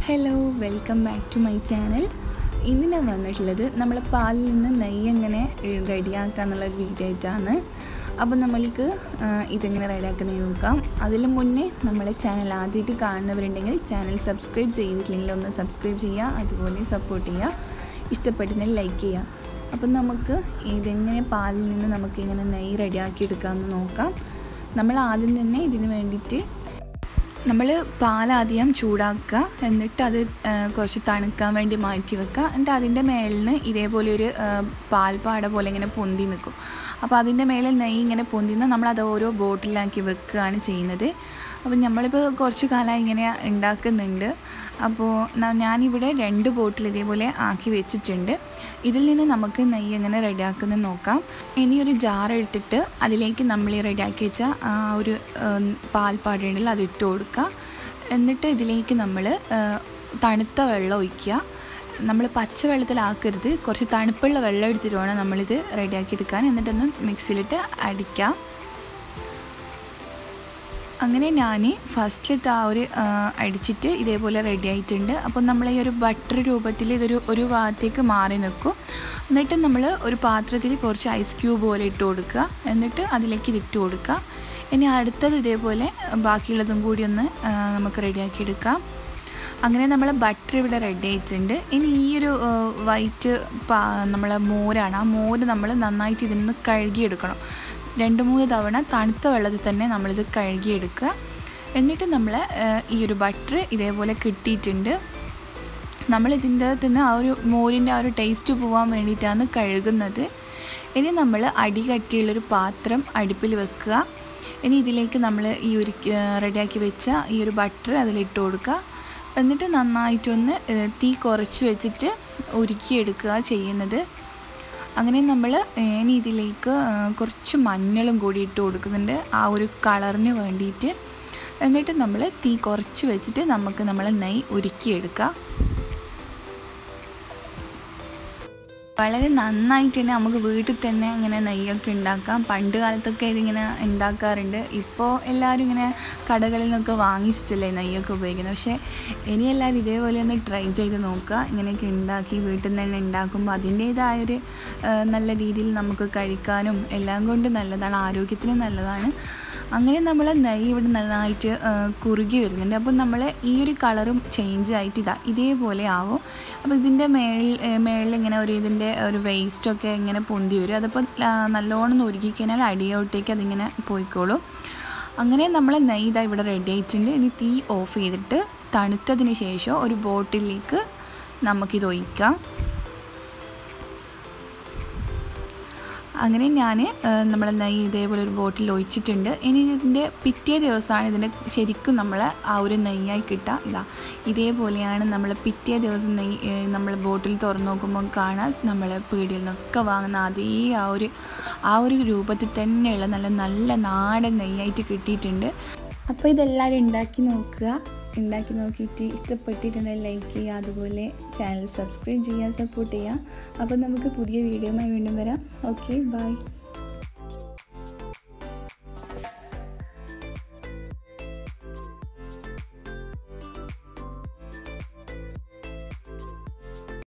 hello welcome back to my channel ഇന്ന് ഞാൻ വന്നിട്ടുള്ളത് നമ്മൾ പാലിൽ നിന്ന് നെയ്യ് എങ്ങനെ റെഡിയാക്കുക എന്നുള്ളൊരു വീഡിയോ ആയിട്ടാണ് അപ്പോൾ നമ്മൾക്ക് ആ, ഇതെങ്ങനെ റെഡിയാക്കുന്നത് നോക്കാം അതിന് മുന്നേ നമ്മളെ ചാനൽ ആദ്യമായിട്ട് കാണുന്നവരുണ്ടെങ്കിൽ ചാനൽ സബ്സ്ക്രൈബ് ചെയ്തിട്ടില്ലെങ്കിൽ ഒന്ന് സബ്സ്ക്രൈബ് ചെയ്യുക അതുപോലെ സപ്പോർട്ട് ചെയ്യുക ഇഷ്ടപ്പെട്ടിട്ടുണ്ടെങ്കിൽ ലൈക്ക് ചെയ്യുക അപ്പം നമുക്ക് ഇതെങ്ങനെ പാലിൽ നിന്ന് നമുക്ക് ഇങ്ങനെ നെയ്യ് റെഡിയാക്കി എടുക്കാമെന്ന് നോക്കാം നമ്മൾ ആദ്യം തന്നെ ഇതിന് വേണ്ടിയിട്ട് നമ്മൾ പാലാദ്യം ചൂടാക്കുക എന്നിട്ട് അത് ആ, കുറച്ച് തണുക്കാൻ വേണ്ടി മാറ്റി വെക്കുക എന്നിട്ട് അതിൻ്റെ മേലിൽ നിന്ന് ഇതേപോലെ ഒരു ആ, പാൽപ്പാട പോലെ ഇങ്ങനെ പൊന്തി നിൽക്കും അപ്പോൾ അതിൻ്റെ മേളിൽ നെയ്യ് ഇങ്ങനെ പൊന്തിന്ന് നമ്മളത് ഓരോ ബോട്ടിലാക്കി വെക്കുകയാണ് ചെയ്യുന്നത് അപ്പോൾ നമ്മളിപ്പോൾ കുറച്ച് കാലമായി ഇങ്ങനെ ഉണ്ടാക്കുന്നുണ്ട് അപ്പോൾ ന- ഞാനിവിടെ രണ്ട് ബോട്ടിൽ ഇതേപോലെ ആക്കി വെച്ചിട്ടുണ്ട് ഇതിൽ നിന്ന് നമുക്ക് നെയ്യ് എങ്ങനെ റെഡിയാക്കുന്നത് നോക്കാം ഇനി ഒരു ജാർ എടുത്തിട്ട് അതിലേക്ക് നമ്മൾ ഈ റെഡിയാക്കി വെച്ച ആ ഒരു പാൽപ്പാടുണ്ടല്ലോ അത് ഇട്ട് കൊടുക്കുക എന്നിട്ട് ഇതിലേക്ക് നമ്മൾ തണുത്ത വെള്ളം ഒഴിക്കുക നമ്മൾ പച്ചവെള്ളത്തിലാക്കരുത് കുറച്ച് തണുപ്പുള്ള വെള്ളം എടുത്തിട്ട് വേണം നമ്മളിത് റെഡിയാക്കി എടുക്കാൻ എന്നിട്ടൊന്ന് മിക്സിയിലിട്ട് അടിക്കാം അങ്ങനെ ഞാൻ ഫസ്റ്റിലത്തെ ആ ഒരു ആ, അടിച്ചിട്ട് ഇതേപോലെ റെഡി ആയിട്ടുണ്ട് അപ്പോൾ നമ്മൾ ഈ ഒരു ബട്ടർ രൂപത്തിൽ ഇതൊരു ഒരു ഭാഗത്തേക്ക് മാറി നിൽക്കും എന്നിട്ട് നമ്മൾ ഒരു പാത്രത്തിൽ കുറച്ച് ഐസ് ക്യൂബ് പോലെ ഇട്ട് കൊടുക്കുക എന്നിട്ട് അതിലേക്ക് ഇതിട്ട് കൊടുക്കുക ഇനി അടുത്തത് ഇതേപോലെ ബാക്കിയുള്ളതും കൂടി ഒന്ന് ആ, നമുക്ക് റെഡിയാക്കി എടുക്കാം അങ്ങനെ നമ്മൾ ബട്ടർ ഇവിടെ റെഡി ആയിട്ടുണ്ട് ഇനി ഈ ഒരു വൈറ്റ് പാ നമ്മളെ മോരാണ് ആ മോര് നമ്മൾ നന്നായിട്ട് ഇതിൽ നിന്ന് കഴുകിയെടുക്കണം രണ്ട് മൂന്ന് തവണ തണുത്ത വെള്ളത്തിൽ തന്നെ നമ്മളിത് കഴുകിയെടുക്കുക എന്നിട്ട് നമ്മൾ ഈ ഒരു ബട്ടർ ഇതേപോലെ കിട്ടിയിട്ടുണ്ട് നമ്മൾ ഇതിൻ്റെ അകത്ത് നിന്ന് ആ ഒരു മോരിൻ്റെ ആ ഒരു ടേസ്റ്റ് പോകാൻ വേണ്ടിയിട്ടാണ് കഴുകുന്നത് ഇനി നമ്മൾ അടി കട്ടിയുള്ളൊരു പാത്രം അടുപ്പിൽ വെക്കുക ഇനി ഇതിലേക്ക് നമ്മൾ ഈ ഒരു റെഡിയാക്കി വെച്ച ഈ ഒരു ബട്ടർ അതിലിട്ട് കൊടുക്കുക എന്നിട്ട് നന്നായിട്ടൊന്ന് ഏഹ്, തീ കുറച്ച് വെച്ചിട്ട് ഉരുക്കിയെടുക്കുക ചെയ്യുന്നത് അങ്ങനെ നമ്മൾ ഇനി ഇതിലേക്ക് ആ, കുറച്ച് മഞ്ഞളും കൂടി ഇട്ട് കൊടുക്കുന്നുണ്ട് ആ ഒരു കളറിന് വേണ്ടിയിട്ട് എന്നിട്ട് നമ്മൾ തീ കുറച്ച് വെച്ചിട്ട് നമുക്ക് നമ്മൾ നെയ്യ് ഉരുക്കിയെടുക്കാം വളരെ നന്നായിട്ട് തന്നെ നമുക്ക് വീട്ടിൽ തന്നെ ഇങ്ങനെ നെയ്യൊക്കെ ഉണ്ടാക്കാം പണ്ട് കാലത്തൊക്കെ ഇതിങ്ങനെ ഉണ്ടാക്കാറുണ്ട് ഇപ്പോൾ എല്ലാവരും ഇങ്ങനെ കടകളിൽ നിന്നൊക്കെ വാങ്ങിച്ചിട്ടല്ലേ നെയ്യൊക്കെ ഉപയോഗിക്കുന്നത് പക്ഷേ ഇനി എല്ലാവരും ഇതേപോലെ ഒന്ന് ട്രൈ ചെയ്ത് നോക്കുക ഇങ്ങനെയൊക്കെ ഉണ്ടാക്കി വീട്ടിൽ നിന്ന് തന്നെ ഉണ്ടാക്കുമ്പോൾ അതിൻ്റേതായൊരു ആ, നല്ല രീതിയിൽ നമുക്ക് കഴിക്കാനും എല്ലാം കൊണ്ടും നല്ലതാണ് ആരോഗ്യത്തിനും നല്ലതാണ് അങ്ങനെ നമ്മൾ നെയ്യ് ഇവിടെ നന്നായിട്ട് ആ, കുറുകി വരുന്നുണ്ട് അപ്പോൾ നമ്മൾ ഈ ഒരു കളറും ചേഞ്ച് ആയിട്ട് ഇതാ ഇതേപോലെ ആവും അപ്പോൾ ഇതിൻ്റെ മേളിൽ മേളിൽ ഇങ്ങനെ ഒരു ഇതിൻ്റെ ഒരു വേസ്റ്റൊക്കെ ഇങ്ങനെ പൊന്തി വരും അതപ്പോൾ ആ, നല്ലോണം ഒന്ന് ഉരുക്കി കഴിഞ്ഞാൽ അടിയോട്ടേക്ക് അതിങ്ങനെ പോയിക്കോളും അങ്ങനെ നമ്മൾ നെയ്യ് ഇതാ ഇവിടെ റെഡി ആയിട്ടുണ്ട് ഇനി തീ ഓഫ് ചെയ്തിട്ട് തണുത്തതിന് ശേഷം ഒരു ബോട്ടിലേക്ക് നമുക്കിത് ഒഴിക്കാം അങ്ങനെ ഞാൻ നമ്മൾ നെയ്യ് ഇതേപോലെ ഒരു ബോട്ടിൽ ഒഴിച്ചിട്ടുണ്ട് ഇനി ഇതിൻ്റെ പിറ്റേ ദിവസമാണ് ഇതിൻ്റെ ശരിക്കും നമ്മൾ ആ ഒരു നെയ്യായി കിട്ടുക ഇതാ ഇതേപോലെയാണ് നമ്മൾ പിറ്റേ ദിവസം നെയ്യ് നമ്മൾ ബോട്ടിൽ തുറന്ന് നോക്കുമ്പോൾ കാണാൻ നമ്മൾ പീടിയിൽ നിന്നൊക്കെ വാങ്ങുന്ന അതേ ആ ഒരു ആ ഒരു രൂപത്തിൽ തന്നെയുള്ള നല്ല നല്ല നാടൻ നെയ്യായിട്ട് കിട്ടിയിട്ടുണ്ട് അപ്പോൾ ഇതെല്ലാവരും ഉണ്ടാക്കി നോക്കുക ഉണ്ടാക്കി നോക്കിയിട്ട് ഇഷ്ടപ്പെട്ടിട്ടുണ്ടെങ്കിൽ ലൈക്ക് ചെയ്യുക അതുപോലെ ചാനൽ സബ്സ്ക്രൈബ് ചെയ്യുക സപ്പോർട്ട് ചെയ്യുക അപ്പോൾ നമുക്ക് പുതിയ വീഡിയോയുമായി വീണ്ടും വരാം ഓക്കെ ബൈ